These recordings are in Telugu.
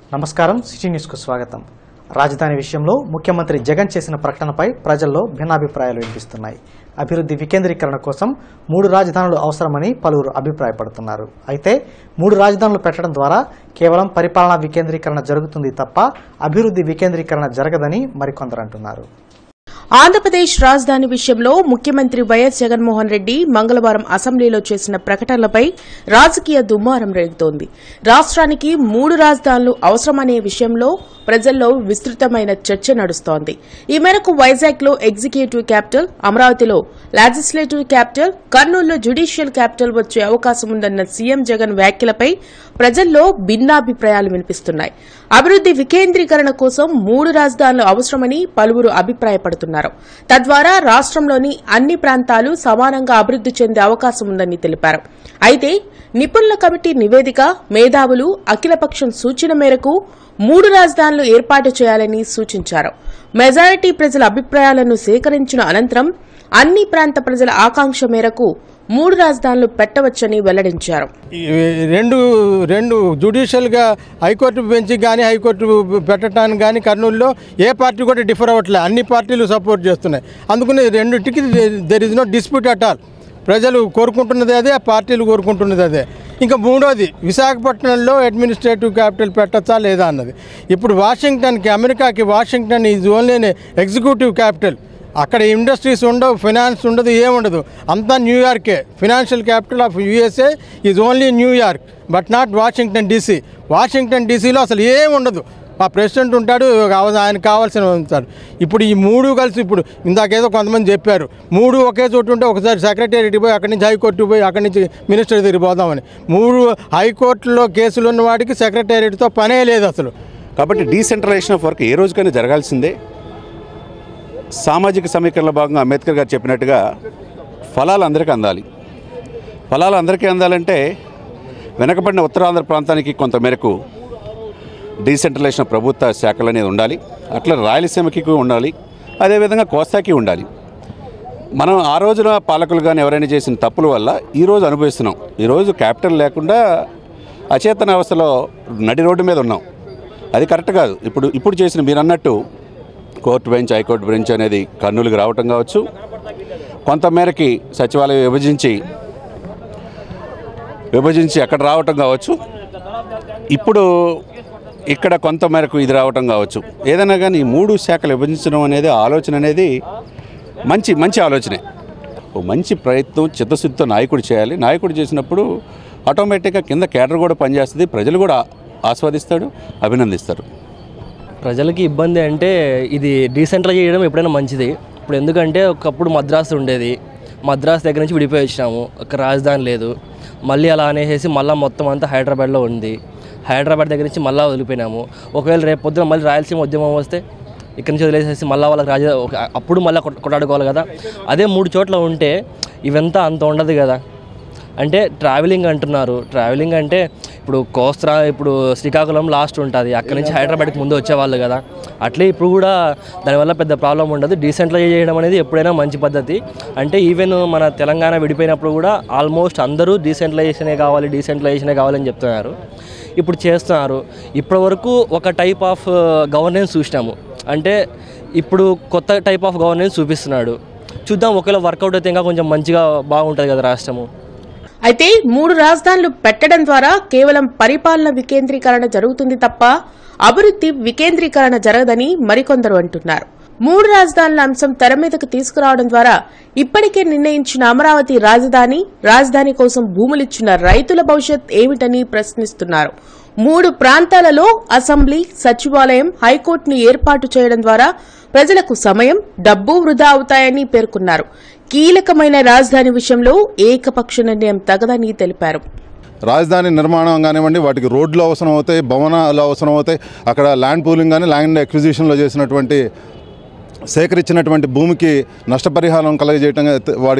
నమస్కారం సిటీ న్యూస్కు స్వాగతం రాజధాని విషయంలో ముఖ్యమంత్రి జగన్ చేసిన ప్రకటనపై ప్రజల్లో భిన్నాభిప్రాయాలు వినిపిస్తున్నాయి అభివృద్ధి వికేంద్రీకరణ కోసం మూడు రాజధానులు అవసరమని పలువురు అభిప్రాయపడుతున్నారు అయితే మూడు రాజధానులు పెట్టడం ద్వారా కేవలం పరిపాలనా వికేంద్రీకరణ జరుగుతుంది తప్ప అభివృద్ధి వికేంద్రీకరణ జరగదని మరికొందరు అంటున్నారు ఆంధ్రప్రదేశ్ రాజధాని విషయంలో ముఖ్యమంత్రి వైఎస్ జగన్మోహన్ రెడ్డి మంగళవారం అసెంబ్లీలో చేసిన ప్రకటనలపై రాజకీయ దుమారం రేగుతోంది రాష్ట్రానికి మూడు రాజధానులు అవసరమనే విషయంలో ప్రజల్లో విస్తృతమైన చర్చ నడుస్తోంది ఈ మేరకు వైజాగ్ లో ఎగ్జిక్యూటివ్ క్యాపిటల్ అమరావతిలో లెజిస్లేటివ్ క్యాపిటల్ కర్నూలులో జ్యుడిషియల్ క్యాపిటల్ వచ్చే అవకాశం ఉందన్న సీఎం జగన్ వ్యాఖ్యలపై ప్రజల్లో భిన్నాభిప్రాయాలు వినిపిస్తున్నాయి అభివృద్ధి వికేంద్రీకరణ కోసం మూడు రాజధానులు అవసరమని పలువురు అభిప్రాయపడుతున్నారు తద్వారా రాష్ట్రంలోని అన్ని ప్రాంతాలు సమానంగా అభివృద్ధి చెందే అవకాశం ఉందని తెలిపారు అయితే నిపుణుల కమిటీ నివేదిక మేధావులు అఖిలపక్షం సూచన మేరకు మూడు రాజధానులు ఏర్పాటు చేయాలని సూచించారు మెజారిటీ ప్రజల అభిప్రాయాలను సేకరించిన అనంతరం అన్ని ప్రాంత ప్రజల ఆకాంక్ష మేరకు మూడు రాజధానులు పెట్టవచ్చని వెల్లడించారు ఈ రెండు రెండు జుడిషియల్గా హైకోర్టు బెంచ్ కానీ హైకోర్టు పెట్టడానికి కానీ కర్నూలులో ఏ పార్టీ కూడా డిఫర్ అవ్వట్లేదు అన్ని పార్టీలు సపోర్ట్ చేస్తున్నాయి అందుకని రెండింటికి there is no dispute at all ప్రజలు కోరుకుంటున్నది అదే ఆ పార్టీలు కోరుకుంటున్నది అదే ఇంకా మూడోది విశాఖపట్నంలో అడ్మినిస్ట్రేటివ్ క్యాపిటల్ పెట్టచ్చా లేదా అన్నది ఇప్పుడు వాషింగ్టన్కి అమెరికాకి Washington is only executive capital అక్కడ ఇండస్ట్రీస్ ఉండవు ఫైనాన్స్ ఉండదు ఏముండదు అంతా న్యూయార్కే financial capital of USA is only New York but not Washington DC Washington డీసీలో అసలు ఏం ఉండదు ఆ ప్రెసిడెంట్ ఉంటాడు కావ- ఆయనకు కావాల్సిన ఉంటాడు ఇప్పుడు ఈ మూడు కలిసి ఇప్పుడు ఇందాకేదో కొంతమంది చెప్పారు మూడు ఒకే చోటు ఉంటే ఒకసారి సెక్రటేరియట్ పోయి అక్కడి నుంచి హైకోర్టు పోయి అక్కడి నుంచి మినిస్టర్ దగ్గరికి పోదామని మూడు హైకోర్టులో కేసులు ఉన్న వాడికి సెక్రటేరియట్తో పనే లేదు అసలు కాబట్టి డీసెంట్రలైజేషన్ ఆఫ్ వర్క్ ఏ రోజుకైనా జరగాల్సిందే సామాజిక సమీకరణలో భాగంగా అంబేద్కర్ గారు చెప్పినట్టుగా ఫలాలు అందరికీ అందాలి ఫలాలు అందరికీ అందాలంటే వెనకబడిన ఉత్తరాంధ్ర ప్రాంతానికి కొంత మేరకు డీసెంట్రలైజేషన్ ప్రభుత్వ శాఖలు అనేది ఉండాలి అట్లా రాయలసీమకి ఉండాలి అదేవిధంగా కోస్తాకి ఉండాలి మనం ఆ రోజున పాలకులు కానీ ఎవరైనా చేసిన తప్పుల వల్ల ఈరోజు అనుభవిస్తున్నాం ఈరోజు క్యాపిటల్ లేకుండా అచేతన అవస్థలో నడి రోడ్డు మీద ఉన్నాం అది కరెక్ట్ కాదు ఇప్పుడు ఇప్పుడు చేసిన మీరు అన్నట్టు కోర్టు బెంచ్ హైకోర్టు బెంచ్ అనేది కర్నూలుకి రావటం కావచ్చు కొంతమేరకి సచివాలయం విభజించి విభజించి అక్కడ రావటం కావచ్చు ఇప్పుడు ఇక్కడ కొంత మేరకు ఇది రావటం కావచ్చు ఏదైనా కానీ ఈ మూడు శాఖలు విభజించడం అనేది ఆలోచన అనేది మంచి మంచి ఆలోచనే ఓ మంచి ప్రయత్నం చిత్తశుద్ధితో నాయకుడు చేయాలి నాయకుడు చేసినప్పుడు ఆటోమేటిక్గా కింద కేడర్ కూడా పనిచేస్తుంది ప్రజలు కూడా ఆస్వాదిస్తాడు అభినందిస్తారు ప్రజలకి ఇబ్బంది అంటే ఇది డీసెంట్రలైజ్ చేయడం ఎప్పుడైనా మంచిది ఇప్పుడు ఎందుకంటే ఒకప్పుడు మద్రాసు ఉండేది మద్రాసు దగ్గర నుంచి విడిపోయి వచ్చినాము ఒక రాజధాని లేదు మళ్ళీ అలా అనేసి మళ్ళీ మొత్తం అంతా హైదరాబాద్లో ఉంది హైదరాబాద్ దగ్గర నుంచి మళ్ళీ వదిలిపోయినాము ఒకవేళ రేపు పొద్దున మళ్ళీ రాయలసీమ ఉద్యమం వస్తే ఇక్కడి నుంచి వదిలేసేసి మళ్ళీ వాళ్ళకి రాజ ఒక- అప్పుడు మళ్ళీ కొట్- కొట్లాడుకోవాలి కదా అదే మూడు చోట్ల ఉంటే ఇవంతా అంత ఉండదు కదా అంటే ట్రావెలింగ్ అంటున్నారు ట్రావెలింగ్ అంటే ఇప్పుడు కోస్త్రా ఇప్పుడు శ్రీకాకుళం లాస్ట్ ఉంటుంది అక్కడ నుంచి హైదరాబాద్కి ముందు వచ్చేవాళ్ళు కదా అట్లే ఇప్పుడు కూడా దానివల్ల పెద్ద ప్రాబ్లం ఉండదు డీసెంట్రలైజ్ చేయడం అనేది ఎప్పుడైనా మంచి పద్ధతి అంటే ఈవెన్ మన తెలంగాణ విడిపోయినప్పుడు కూడా ఆల్మోస్ట్ అందరూ డీసెంట్రలైజేషనే కావాలి డీసెంట్రలైజేషనే కావాలని చెప్తున్నారు ఇప్పుడు చేస్తున్నారు ఇప్పటివరకు ఒక టైప్ ఆఫ్ గవర్నెన్స్ చూసినాము అంటే ఇప్పుడు కొత్త టైప్ ఆఫ్ గవర్నెన్స్ చూపిస్తున్నాడు చూద్దాం ఒకవేళ వర్కౌట్ అయితే ఇంకా కొంచెం మంచిగా బాగుంటుంది కదా రాష్ట్రము అయితే మూడు రాజధానులు పెట్టడం ద్వారా కేవలం పరిపాలన వికేంద్రీకరణ జరుగుతుంది తప్ప అభివృద్ధి వికేంద్రీకరణ జరగదని మరికొందరు అంటున్నారు మూడు రాజధానుల అంశం తెర మీదకు తీసుకురావడం ద్వారా ఇప్పటికే నిర్ణయించిన అమరావతి రాజధాని రాజధాని కోసం భూములిచ్చిన రైతుల భవిష్యత్ ఏమిటని ప్రశ్నిస్తున్నారు మూడు ప్రాంతాలలో అసెంబ్లీ సచివాలయం హైకోర్టును ఏర్పాటు చేయడం ద్వారా ప్రజలకు సమయం డబ్బు వృధా అవుతాయని పేర్కొన్నారు కీలకమైన రాజధాని విషయంలో ఏకపక్ష నిర్ణయం తగదని తెలిపారు రాజధాని నిర్మాణం కానివ్వండి వాటికి రోడ్లు అవసరం అవుతాయి భవనాలు అవసరం అవుతాయి అక్కడ ల్యాండ్ పూలింగ్ కానీ ల్యాండ్ అక్విజిషన్లో చేసినటువంటి సేకరించినటువంటి భూమికి నష్టపరిహారం కలగజేయటం వాడికి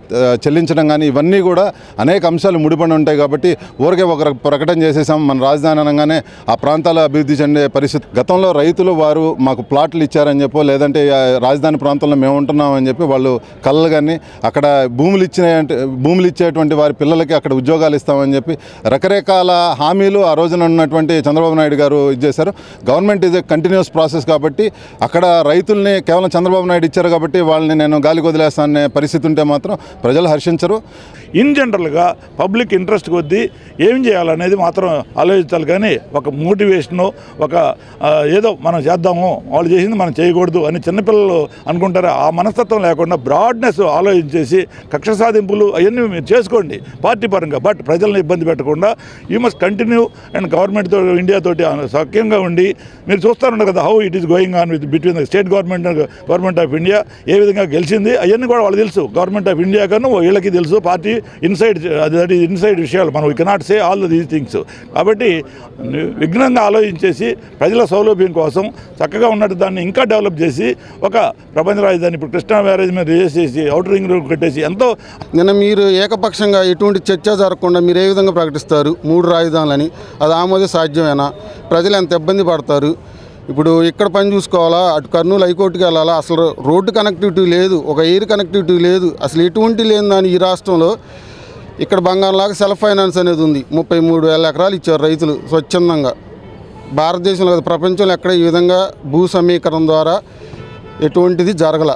ఆ, చెల్లించడం కానీ ఇవన్నీ కూడా అనేక అంశాలు ముడిపడి ఉంటాయి కాబట్టి ఊరికే ఒక ప్రకటన చేసేసాం మన రాజధాని అనగానే ఆ ప్రాంతాల అభివృద్ధి చెందే పరిస్థితి గతంలో రైతులు వారు మాకు ప్లాట్లు ఇచ్చారని చెప్పో లేదంటే ఆ రాజధాని ప్రాంతంలో మేము ఉంటున్నామని చెప్పి వాళ్ళు కళ్ళు కానీ అక్కడ భూములు ఇచ్చిన భూములు ఇచ్చేటువంటి వారి పిల్లలకి అక్కడ ఉద్యోగాలు ఇస్తామని చెప్పి రకరకాల హామీలు ఆ రోజున ఉన్నటువంటి చంద్రబాబు నాయుడు గారు ఇచ్చేశారు government is a continuous process కాబట్టి అక్కడ రైతుల్ని కేవలం చంద్రబాబు నాయుడు ఇచ్చారు కాబట్టి వాళ్ళని నేను గాలికి వదిలేస్తాననే పరిస్థితి ఉంటే మాత్రం ప్రజలు హర్షించరు ఇన్ జనరల్గా పబ్లిక్ ఇంట్రెస్ట్ కొద్దీ ఏం చేయాలనేది మాత్రం ఆలోచించాలి కానీ ఒక మోటివేషను ఒక ఆ, ఏదో మనం చేద్దాము వాళ్ళు చేసింది మనం చేయకూడదు అని చిన్నపిల్లలు అనుకుంటారు ఆ మనస్తత్వం లేకుండా బ్రాడ్నెస్ ఆలోచించేసి కక్ష సాధింపులు అవన్నీ మీరు చేసుకోండి పార్టీ పరంగా బట్ ప్రజలను ఇబ్బంది పెట్టకుండా you must continue and government తో ఇండియా తోటి సఖ్యంగా ఉండి మీరు చూస్తారున్నారు కదా how it is going on with between the state government and government of India ఏ విధంగా గెలిచింది అవన్నీ కూడా వాళ్ళకి తెలుసు గవర్నమెంట్ ఆఫ్ ఇండియా కన్నా వీళ్ళకి తెలుసు party inside that is inside విషయాలు మనం we cannot say all these things కాబట్టి విఘ్నంగా ఆలోచించేసి ప్రజల సౌలభ్యం కోసం చక్కగా ఉన్నట్టు దాన్ని ఇంకా డెవలప్ చేసి ఒక ప్రపంచ రాజధాని ఇప్పుడు కృష్ణా బ్యారేజ్ మీద రిజెస్ట్ చేసి అవుటర్ రింగ్ రోడ్ కట్టేసి ఎంతో నిన్న మీరు ఏకపక్షంగా ఎటువంటి చర్చ జరగకుండా మీరు ఏ విధంగా ప్రకటిస్తారు మూడు రాజధానులని అది ఆమోద సాధ్యమేనా ప్రజలు ఎంత ఇబ్బంది పడతారు ఇప్పుడు ఇక్కడ పని చూసుకోవాలా అటు కర్నూలు హైకోర్టుకి వెళ్ళాలా అసలు రోడ్డు కనెక్టివిటీ లేదు ఒక ఎయిర్ కనెక్టివిటీ లేదు అసలు ఎటువంటి లేని దాని ఈ రాష్ట్రంలో ఇక్కడ బంగారంలాగా సెల్ఫ్ ఫైనాన్స్ అనేది ఉంది ముప్పై మూడు వేల ఎకరాలు ఇచ్చారు రైతులు స్వచ్ఛందంగా భారతదేశంలో కాదు, ప్రపంచంలో ఎక్కడ ఈ విధంగా భూ సమీకరణ ద్వారా ఎటువంటిది జరగల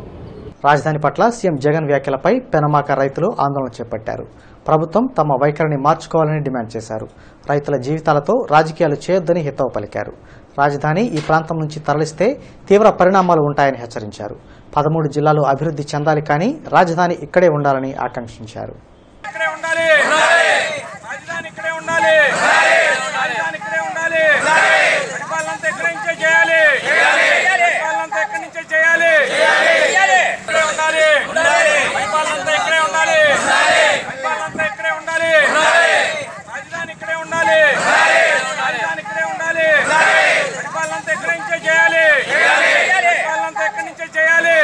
రాజధాని పట్ల సీఎం జగన్ వ్యాఖ్యలపై పెనమాక రైతులు ఆందోళన చేపట్టారు ప్రభుత్వం తమ వైఖరిని మార్చుకోవాలని డిమాండ్ చేశారు రైతుల జీవితాలతో రాజకీయాలు చేయొద్దని హితవు పలికారు రాజధాని ఈ ప్రాంతం నుంచి తరలిస్తే తీవ్ర పరిణామాలు ఉంటాయని హెచ్చరించారు పదమూడు జిల్లాలు అభివృద్ధి చెందాలి కానీ రాజధాని ఇక్కడే ఉండాలని ఆకాంక్షించారు ఇక్కడే ఉండాలి రాజధాని ఇక్కడే ఉండాలి రాజధాని ఇక్కడే ఉండాలి పరిపాలనంతా ఇక్కడి నుంచే చేయాలి పరిపాలనంతా ఇక్కడి నుంచే చేయాలి ఇక్కడే ఉండాలి పరిపాలనంతా ఇక్కడే ఉండాలి పరిపాలనంతా ఇక్కడే ఉండాలి రాజధాని ఇక్కడే ఉండాలి రాజధాని ఇక్కడే ఉండాలి పరిపాలనంతా ఇక్కడి నుంచే చేయాలి పరిపాలనంతా ఇక్కడి నుంచే చేయాలి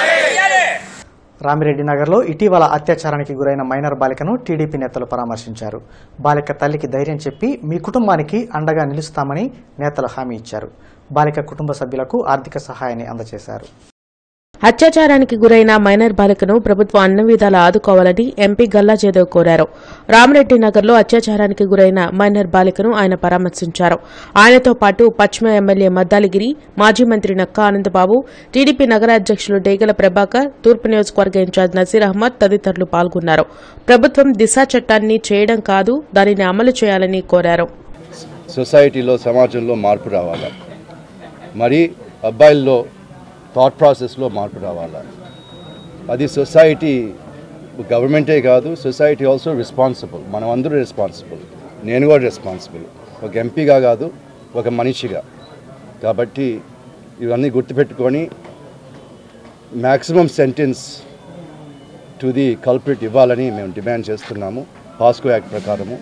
రామిరెడ్డి నగర్లో ఇటీవల అత్యాచారానికి గురైన మైనర్ బాలికను టీడీపీ నేతలు పరామర్శించారు బాలిక తల్లికి ధైర్యం చెప్పి మీ కుటుంబానికి అండగా నిలుస్తామని నేతలు హామీ ఇచ్చారు బాలిక కుటుంబ సభ్యులకు ఆర్థిక సహాయాన్ని అందజేశారు అత్యాచారానికి గురైన మైనర్ బాలికను ప్రభుత్వం అన్ని విధాలా ఆదుకోవాలని ఎంపీ గల్లా జయదేవ్ కోరారు రామరెడ్డి నగర్లో అత్యాచారానికి గురైన మైనర్ బాలికను ఆయన పరామర్శించారు ఆయనతో పాటు పశ్చిమ ఎమ్మెల్యే మద్దాలిగిరి మాజీ మంత్రి నక్కా ఆనందబాబు టీడీపీ నగర అధ్యక్షులు డేగల ప్రభాకర్ తూర్పు నియోజకవర్గ ఇన్ఛార్జ్ నసీర్ అహ్మద్ తదితరులు పాల్గొన్నారు ప్రభుత్వం దిశా చట్టాన్ని చేయడం కాదు దానిని అమలు చేయాలని కోరారు సొసైటీలో సమాజంలో మార్పు రావాలా మరి అబ్బాయిల్లో థాట్ ప్రాసెస్లో మార్పు రావాలా అది సొసైటీ గవర్నమెంటే కాదు సొసైటీ ఆల్సో రెస్పాన్సిబుల్ మనం అందరూ రెస్పాన్సిబుల్ నేను కూడా రెస్పాన్సిబుల్ ఒక ఎంపీగా కాదు ఒక మనిషిగా కాబట్టి ఇవన్నీ గుర్తుపెట్టుకొని maximum sentence to the culprit ఇవ్వాలని మేము డిమాండ్ చేస్తున్నాము పాస్కో యాక్ట్ ప్రకారము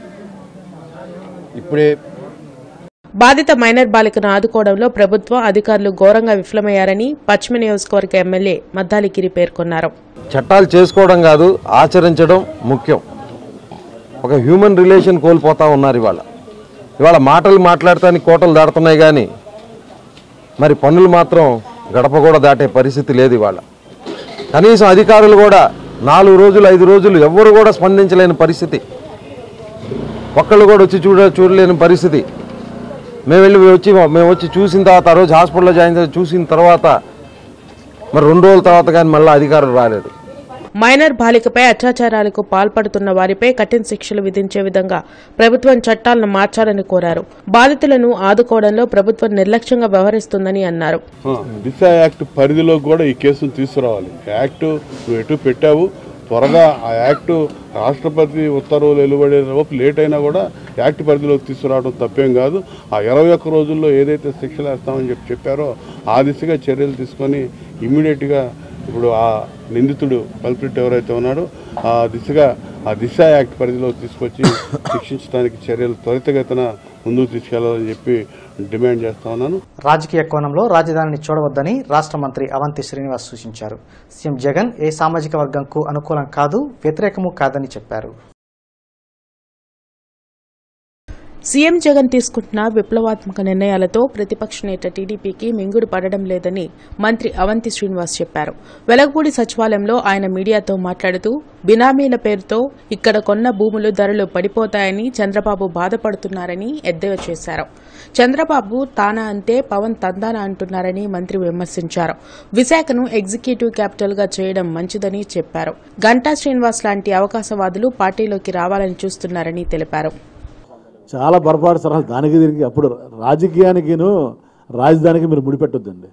ఇప్పుడే బాధిత మైనర్ బాలికను ఆదుకోవడంలో ప్రభుత్వం అధికారులు ఘోరంగా విఫలమయ్యారని పశ్చిమ నియోజకవర్గ ఎమ్మెల్యే మద్దాలిగిరి పేర్కొన్నారు చట్టాలు చేసుకోవడం కాదు ఆచరించడం ముఖ్యం ఒక హ్యూమన్ రిలేషన్ కోల్పోతా ఉన్నారు ఇవాళ ఇవాళ మాటలు మాట్లాడటానికి కోటలు దాడుతున్నాయి కానీ మరి పనులు మాత్రం గడప కూడా దాటే పరిస్థితి లేదు ఇవాళ కనీసం అధికారులు కూడా నాలుగు రోజులు ఐదు రోజులు ఎవ్వరు కూడా స్పందించలేని పరిస్థితి ఒక్కళ్ళు కూడా వచ్చి చూడ చూడలేని పరిస్థితి మేము వెళ్ళి వచ్చి మేము వచ్చి చూసిన తర్వాత ఆ రోజు హాస్పిటల్లో జాయిన్ చేసి చూసిన తర్వాత మరి రెండు రోజుల తర్వాత కానీ మళ్ళీ అధికారులు రాలేదు మైనర్ బాలికపై అత్యాచారాలకు పాల్పడుతున్న వారిపై కఠిన శిక్షలు విధించే విధంగా ప్రభుత్వం చట్టాలను మార్చాలని కోరారు బాధితులను ఆదుకోవడంలో ప్రభుత్వం నిర్లక్ష్యంగా వ్యవహరిస్తుందని అన్నారు దిశ యాక్ట్ పరిధిలో కూడా ఈ కేసును తీసుకురావాలి యాక్ట్ నువ్వు ఎటు పెట్టావు త్వరగా ఆ యాక్ట్ రాష్ట్రపతి ఉత్తర్వులు వెలువడే లోపు లేట్ అయినా కూడా యాక్ట్ పరిధిలోకి తీసుకురావడం తప్పేం కాదు ఆ ఇరవై ఒక్క రోజుల్లో ఏదైతే శిక్షలు వేస్తామని చెప్పి చెప్పారో ఆ దిశగా చర్యలు తీసుకొని ఇమ్మీడియట్గా ఇప్పుడు ఆ నిందితుడు కల్ప్రిట్ ఎవరైతే ఉన్నాడో ఆ దిశగా ఆ దిశ యాక్ట్ పరిధిలోకి తీసుకొచ్చి శిక్షించడానికి చర్యలు త్వరితగతిన ముందుకు తీసుకెళ్లాలని చెప్పి డిమాండ్ చేస్తా ఉన్నాను రాజకీయ కోణంలో రాజధానిని చూడవద్దని రాష్ట్ర మంత్రి అవంతి శ్రీనివాస్ సూచించారు సీఎం జగన్ ఏ సామాజిక వర్గంకు అనుకూలం కాదు వ్యతిరేకము కాదని చెప్పారు సీఎం జగన్ తీసుకుంటున్న విప్లవాత్మక నిర్ణయాలతో ప్రతిపక్ష నేత టీడీపీకి మింగుడు పడడం లేదని మంత్రి అవంతి శ్రీనివాస్ చెప్పారు వెలగపూడి సచివాలయంలో ఆయన మీడియాతో మాట్లాడుతూ బినామీల పేరుతో ఇక్కడ కొన్న భూములు ధరలు పడిపోతాయని చంద్రబాబు బాధపడుతున్నారని ఎద్దేవా చేశారు చంద్రబాబు తానా అంతే పవన్ తందానా అంటున్నారని మంత్రి విమర్శించారు విశాఖను ఎగ్జిక్యూటివ్ క్యాపిటల్ గా చేయడం మంచిదని చెప్పారు గంటా శ్రీనివాస్ లాంటి అవకాశవాదులు పార్టీలోకి రావాలని చూస్తున్నారని తెలిపారు చాలా పొరపాటు సలహాలు దానికి దీనికి అప్పుడు రాజకీయానికిను రాజధానికి మీరు ముడిపెట్టొద్దండి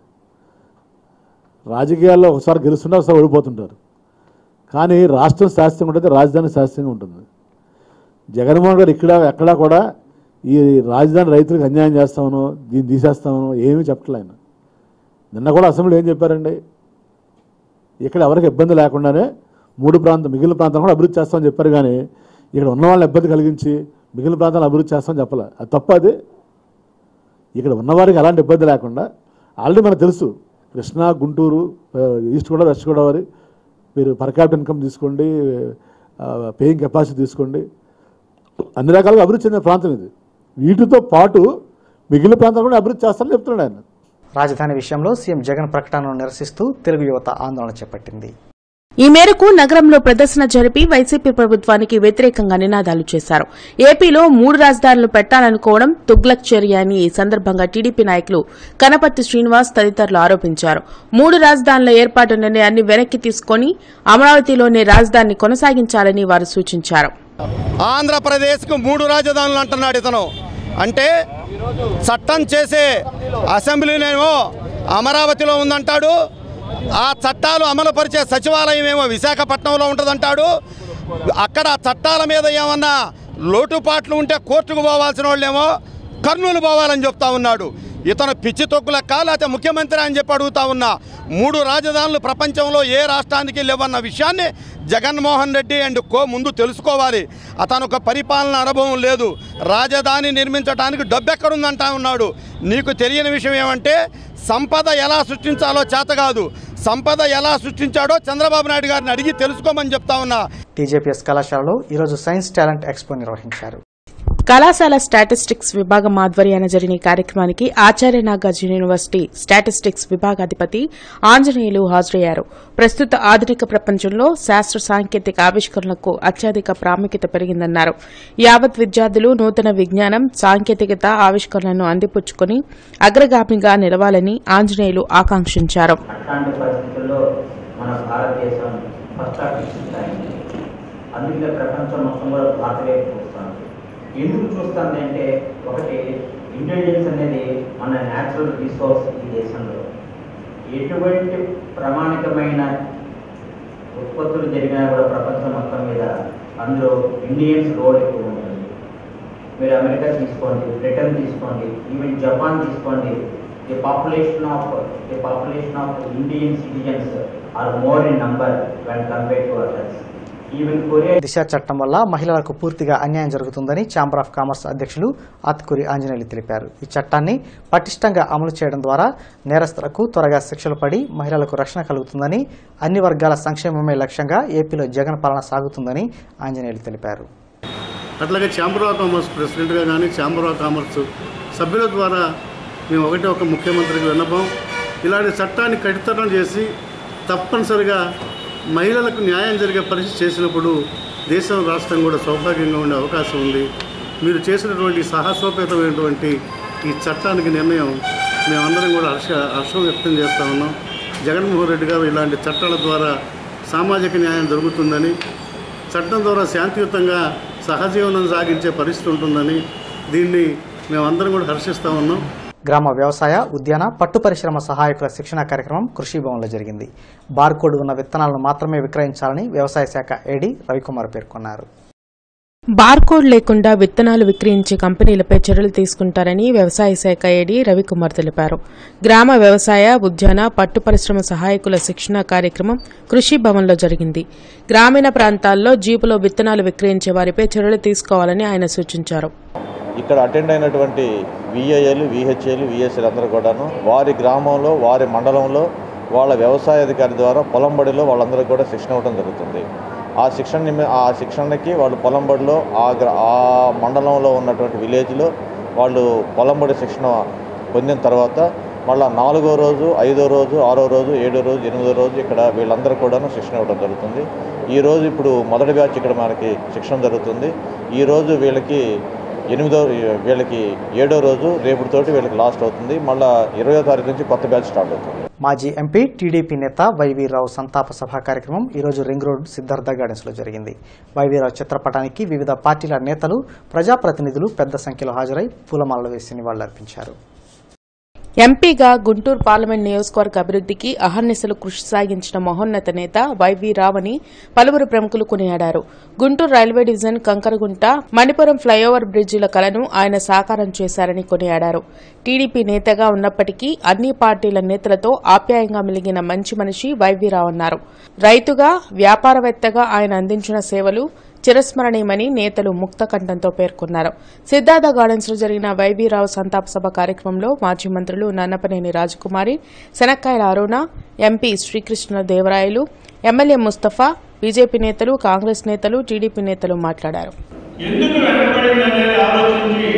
రాజకీయాల్లో ఒకసారి గెలుస్తుంటే ఒకసారి ఓడిపోతుంటారు కానీ రాష్ట్రం శాస్త్రంగా ఉంటుంది రాజధాని శాస్త్రంగా ఉంటుంది జగన్మోహన్ గారు ఇక్కడ ఎక్కడా కూడా ఈ రాజధాని రైతులకు అన్యాయం చేస్తామనో దీన్ని తీసేస్తామనో ఏమీ చెప్పట్లే ఆయన నిన్న కూడా అసెంబ్లీ ఏం చెప్పారండి ఇక్కడ ఎవరికి ఇబ్బంది లేకుండానే మూడు ప్రాంతం మిగిలిన ప్రాంతం కూడా అభివృద్ధి చేస్తామని చెప్పారు కానీ ఇక్కడ ఉన్న వాళ్ళని ఇబ్బంది కలిగించి మిగిలిన ప్రాంతాలు అభివృద్ధి చేస్తామని చెప్పలే అది తప్ప అది ఇక్కడ ఉన్నవారికి ఎలాంటి ఇబ్బంది లేకుండా ఆల్రెడీ మనకు తెలుసు కృష్ణా గుంటూరు ఆ, ఈస్ట్ గోదావరి వెస్ట్ గోదావరి మీరు పర్ క్యాపిటల్ ఇన్కమ్ తీసుకోండి పేయింగ్ కెపాసిటీ తీసుకోండి అన్ని రకాలుగా అభివృద్ధి చెందిన ప్రాంతం ఇది వీటితో పాటు మిగిలిన ప్రాంతాలు కూడా అభివృద్ధి చేస్తారని చెప్తున్నాడు ఆయన రాజధాని విషయంలో సీఎం జగన్ ప్రకటనను నిరసిస్తూ తెలుగు యువత ఆందోళన చేపట్టింది ఈ మేరకు నగరంలో ప్రదర్శన జరిపి వైసీపీ ప్రభుత్వానికి వ్యతిరేకంగా నినాదాలు చేశారు ఏపీలో మూడు రాజధానులు పెట్టాలనుకోవడం తుగ్లక్ చర్య అని ఈ సందర్భంగా టీడీపీ నాయకులు కనపర్తి శ్రీనివాస్ తదితరులు ఆరోపించారు మూడు రాజధానుల ఏర్పాటు నిర్ణయాన్ని వెనక్కి తీసుకుని అమరావతిలోనే రాజధానిని కొనసాగించాలని వారు సూచించారు ఆంధ్రప్రదేశ్కు మూడు రాజధానులు అంటున్నాడు ఇతను అంటే చట్టం చేసే అసెంబ్లీనేమో అమరావతిలో ఉందంటాడు ఆ చట్టాలు అమలుపరిచే సచివాలయం ఏమో విశాఖపట్నంలో ఉంటుందంటాడు అక్కడ ఆ చట్టాల మీద ఏమన్నా లోటుపాట్లు ఉంటే కోర్టుకు పోవాల్సిన వాళ్ళేమో కర్నూలు పోవాలని చెప్తా ఉన్నాడు ఇతను పిచ్చి తొక్కులక్క లేకపోతే ముఖ్యమంత్రి అని చెప్పి అడుగుతా ఉన్నా మూడు రాజధానులు ప్రపంచంలో ఏ రాష్ట్రానికి లేవన్న విషయాన్ని జగన్మోహన్ రెడ్డి అండ్ కో ముందు తెలుసుకోవాలి అతను ఒక పరిపాలన అనుభవం లేదు రాజధాని నిర్మించడానికి డబ్బు ఎక్కడుందంటా ఉన్నాడు నీకు తెలియని విషయం ఏమంటే సంపద ఎలా సృష్టించాలో చేత కాదు సంపద ఎలా సృష్టించాడో చంద్రబాబు నాయుడు గారిని అడిగి తెలుసుకోమని చెప్తా ఉన్నా టీజేపీఎస్ కళాశాలలో ఈరోజు సైన్స్ టాలెంట్ ఎక్స్పో నిర్వహించారు కళాశాల స్టాటిస్టిక్స్ విభాగం ఆధ్వర్యాన జరిగిన ఈ కార్యక్రమానికి ఆచార్య నాగార్జున యూనివర్సిటీ స్టాటిస్టిక్స్ విభాగాధిపతి ఆంజనేయులు హాజరయ్యారు ప్రస్తుత ఆధునిక ప్రపంచంలో శాస్త్ర సాంకేతిక ఆవిష్కరణలకు అత్యధిక ప్రాముఖ్యత పెరిగిందన్నారు యావత్ విద్యార్థులు నూతన విజ్ఞానం సాంకేతికత ఆవిష్కరణలను అందిపుచ్చుకుని అగ్రగామిగా నిలవాలని ఆంజనేయులు ఆకాంక్షించారు అట్లాంటి పరిస్థితుల్లో మన భారతదేశం ఫస్ట్ అయింది అందుకే ప్రపంచం మొత్తం కూడా భారత వైపు చూస్తుంది ఎందుకు చూస్తుంది అంటే ఒకటి ఇంటెలిజెన్స్ అనేది మన న్యాచురల్ రిసోర్స్ ఈ దేశంలో ఎటువంటి ప్రామాణికమైన ఉత్పత్తులు జరిగినా కూడా ప్రపంచం మొత్తం మీద అందులో ఇండియన్స్ రోల్ ఎక్కువ ఉంటుంది మీరు అమెరికా తీసుకోండి బ్రిటన్ తీసుకోండి ఈవెన్ జపాన్ తీసుకోండి the population of the population of Indian citizens are more in number when compare to others even Korea Disha చట్టం వల్ల మహిళలకు పూర్తిగా అన్యాయం జరుగుతుందని ఛాంబర్ ఆఫ్ కామర్స్ అధ్యక్షులు ఆత్కూరి ఆంజనేయులు తెలిపారు ఈ చట్టాన్ని పటిష్టంగా అమలు చేయడం ద్వారా నేరస్తులకు త్వరగా శిక్షలు పడి మహిళలకు రక్షణ కలుగుతుందని అన్ని వర్గాల సంక్షేమమే లక్ష్యంగా ఏపీలో జగన్ పాలన సాగుతుందని ఆంజనేయులు తెలిపారు అట్లాగే ఛాంబర్ ఆఫ్ కామర్స్ ప్రెసిడెంట్గా కానీ ఛాంబర్ ఆఫ్ కామర్స్ సభ్యుల ద్వారా మేము ఒకటే ఒక ముఖ్యమంత్రికి విన్నపం ఇలాంటి చట్టాన్ని కఠితరం చేసి తప్పనిసరిగా మహిళలకు న్యాయం జరిగే పరిస్థితి చేసినప్పుడు దేశం రాష్ట్రం కూడా సౌభాగ్యంగా ఉండే అవకాశం ఉంది మీరు చేసినటువంటి సాహసోపేతమైనటువంటి ఈ చట్టానికి నిర్ణయం మేమందరం కూడా హర్ష హర్షం వ్యక్తం చేస్తా ఉన్నాం జగన్మోహన్ రెడ్డి గారు ఇలాంటి చట్టాల ద్వారా సామాజిక న్యాయం జరుగుతుందని చట్టం ద్వారా శాంతియుతంగా సహజీవనం సాగించే పరిస్థితి ఉంటుందని దీన్ని మేమందరం కూడా హర్షిస్తా ఉన్నాం గ్రామ వ్యవసాయ ఉద్యాన పట్టు పరిశ్రమ సహాయకుల శిక్షణ కార్యక్రమం కృషి భవన్లో జరిగింది బార్కోడ్ ఉన్న విత్తనాలను మాత్రమే విక్రయించాలని వ్యవసాయ శాఖ ఏడీ రవికుమార్ పేర్కొన్నారు బార్కోడ్ లేకుండా విత్తనాలు విక్రయించే కంపెనీలపై చర్యలు తీసుకుంటారని వ్యవసాయ శాఖ ఏడీ రవికుమార్ తెలిపారు గ్రామ వ్యవసాయ ఉద్యాన పట్టు పరిశ్రమ సహాయకుల శిక్షణ కార్యక్రమం కృషి భవన్లో జరిగింది గ్రామీణ ప్రాంతాల్లో జీపులో విత్తనాలు విక్రయించే వారిపై చర్యలు తీసుకోవాలని ఆయన సూచించారు ఇక్కడ అటెండ్ అయినటువంటి విఏఏలు విహెచ్ఏలు విఎస్ఏలు అందరూ కూడాను వారి గ్రామంలో వారి మండలంలో వాళ్ళ వ్యవసాయ అధికారి ద్వారా పొలం బడిలో వాళ్ళందరూ కూడా శిక్షణ ఇవ్వడం జరుగుతుంది ఆ శిక్షణ నిమి- ఆ శిక్షణకి వాళ్ళు పొలం బడిలో ఆ గ్రా ఆ మండలంలో ఉన్నటువంటి విలేజ్లో వాళ్ళు పొలం బడి శిక్షణ పొందిన తర్వాత మళ్ళీ నాలుగో రోజు ఐదో రోజు ఆరో రోజు ఏడో రోజు ఎనిమిదో రోజు ఇక్కడ వీళ్ళందరూ కూడాను శిక్షణ ఇవ్వడం జరుగుతుంది ఈ రోజు ఇప్పుడు మొదటి బ్యాచ్ ఇక్కడ మనకి శిక్షణ జరుగుతుంది ఈ రోజు వీళ్ళకి ఎనిమిదో వీళ్ళకి ఏడో రోజు రేపుతోటి వీళ్ళకి లాస్ట్ అవుతుంది మళ్ళీ ఇరవయో తారీఖు నుంచి కొత్త బ్యాచ్ స్టార్ట్ అవుతుంది మాజీ ఎంపీ టీడీపీ నేత వైవీరావు సంతాప సభ కార్యక్రమం ఈరోజు రింగ్ రోడ్ సిద్ధార్థ గార్డెన్స్లో జరిగింది వైవీరావు చిత్రపటానికి వివిధ పార్టీల నేతలు ప్రజాప్రతినిధులు పెద్ద సంఖ్యలో హాజరై పూలమాలలు వేసి నివాళులర్పించారు ఎంపీగా గుంటూరు పార్లమెంట్ నియోజకవర్గ అభివృద్ధికి అహర్నిశలు కృషి సాగించిన మహోన్నత నేత వైవి రావని పలువురు ప్రముఖులు కొనియాడారు Guntur railway division Kankaraguntha Manipuram flyover బ్రిడ్జిల కలను ఆయన సాకారం చేశారని కొనియాడారు టీడీపీ నేతగా ఉన్నప్పటికీ అన్ని పార్టీల నేతలతో ఆప్యాయంగా మెలిగిన మంచి మనిషి వైవి రావు అన్నారు రైతుగా వ్యాపారవేత్తగా ఆయన అందించిన సేవలు చిరస్మరణీయమని నేతలు ముక్త కంఠంతో పేర్కొన్నారు సిద్ధార్థ గార్డెన్స్ లో జరిగిన వైవీరావు సంతాప సభ కార్యక్రమంలో మాజీ మంత్రులు Nannapaneni Rajakumari Shanakkayala Aruna MP Srikrishna Devarayalu MLA Mustafa BJP నేతలు కాంగ్రెస్ నేతలు టీడీపీ నేతలు మాట్లాడారు ఎందుకు వెనకబడింది అనేది ఆలోచించి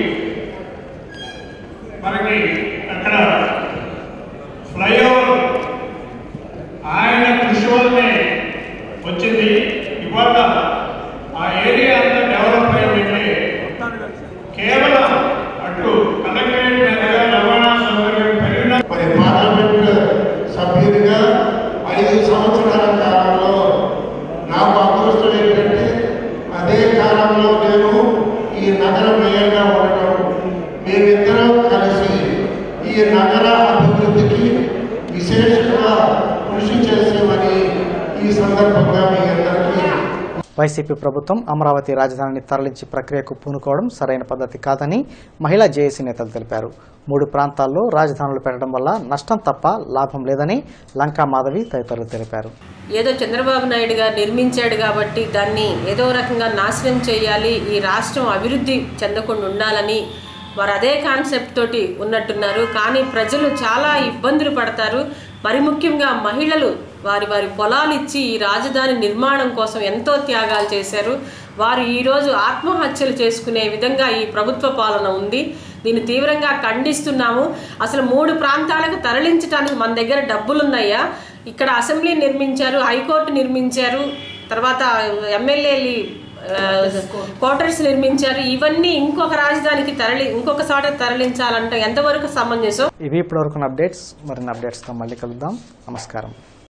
మనకి అక్కడ ఫ్లైఓవర్ ఆయన కృషి వల్లనే వచ్చింది ఇవాళ ఆ ఏరియా అంతా డెవలప్ అయిందంటే కేవలం అటు కలెక్టరేట్ మీదుగా రవాణా సౌకర్యం పెరిగిన మరి పార్లమెంట్ సభ్యుడిగా ఐదు సంవత్సరాల కాలంలో నాకు అదృష్టం ఏంటంటే అదే కాలంలో నేను ఈ నగర మేయర్గా ఉండటం మేమిద్దరం కలిసి ఈ నగర అభివృద్ధికి విశేషంగా కృషి చేసామని ఈ సందర్భంగా మీ అందరికీ వైసీపీ ప్రభుత్వం అమరావతి రాజధానిని తరలించి ప్రక్రియకు పూనుకోవడం సరైన పద్ధతి కాదని మహిళా జేఏసీ నేతలు తెలిపారు మూడు ప్రాంతాల్లో రాజధానులు పెట్టడం వల్ల నష్టం తప్ప లాభం లేదని లంకా మాధవి తదితరులు తెలిపారు ఏదో చంద్రబాబు నాయుడు గారు నిర్మించాడు కాబట్టి దాన్ని ఏదో రకంగా నాశనం చేయాలి ఈ రాష్ట్రం అభివృద్ధి చెందకుండా ఉండాలని వారు అదే కాన్సెప్ట్ తోటి ఉన్నట్టున్నారు కానీ ప్రజలు చాలా ఇబ్బందులు పడతారు మరి ముఖ్యంగా మహిళలు వారి వారి పొలాలు ఇచ్చి ఈ రాజధాని నిర్మాణం కోసం ఎంతో త్యాగాలు చేశారు వారు ఈరోజు ఆత్మహత్యలు చేసుకునే విధంగా ఈ ప్రభుత్వ పాలన ఉంది దీన్ని తీవ్రంగా ఖండిస్తున్నాము అసలు మూడు ప్రాంతాలకు తరలించడానికి మన దగ్గర డబ్బులున్నాయా ఇక్కడ అసెంబ్లీ నిర్మించారు హైకోర్టు నిర్మించారు తర్వాత ఎమ్మెల్యేలు క్వార్టర్స్ నిర్మించారు ఇవన్నీ ఇంకొక రాజధానికి తరలి ఇంకొక చోట తరలించాలంటే ఎంతవరకు సమంజసం ఇవి ఇప్పటివరకు అప్డేట్స్ మరిన్ని అప్డేట్స్తో మళ్ళీ కలుద్దాం నమస్కారం